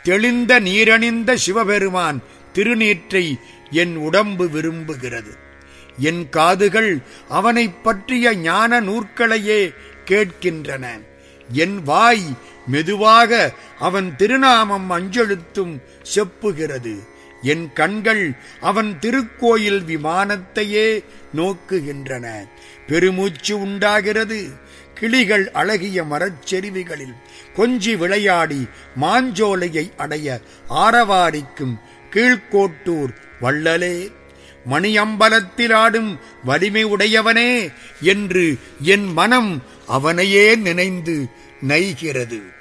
தெளிந்த நீரணிந்த சிவபெருமான் திருநீற்றை என் உடம்பு விரும்புகிறது என் காதுகள் அவனைப் பற்றிய ஞான நூற்களையே கேட்கின்றன என் வாய் மெதுவாக அவன் திருநாமம் அஞ்செழுத்தும் செப்புகிறது என் கண்கள் அவன் திருக்கோயில் விமானத்தையே நோக்குகின்றன பெருமூச்சு உண்டாகிறது கிளிகள் அழகிய மரச்செருவிகளில் கொஞ்சி விளையாடி மாஞ்சோலையை அடைய ஆரவாரிக்கும் கீழ்கோட்டூர் வள்ளலே மணியம்பலத்தில் ஆடும் வலிமை உடையவனே என்று என் மனம் அவனையே நினைந்து நைகிறது